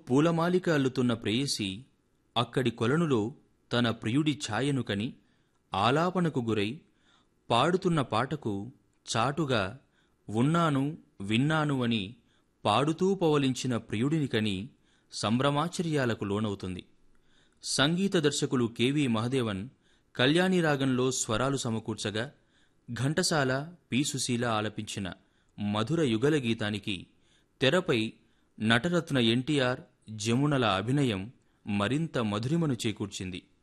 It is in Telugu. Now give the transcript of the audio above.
పూలమాలిక అల్లుతున్న ప్రేయసి అక్కడి కొలనులో తన ప్రియుడి ఛాయను కని ఆలాపనకు గురై పాడుతున్న పాటకు చాటుగా ఉన్నాను విన్నాను అని పాడుతూ పవలించిన ప్రియుడిని కని సంభ్రమాచర్యాలకు లోనవుతుంది సంగీత దర్శకులు కెవి మహదేవన్ కళ్యాణి రాగంలో స్వరాలు సమకూర్చగా ఘంటసాల పి సుశీల ఆలపించిన మధుర యుగల గీతానికి తెరపై నటరత్న ఎన్టీఆర్ జమునల అభినయం మరింత మధురిమను చేకూర్చింది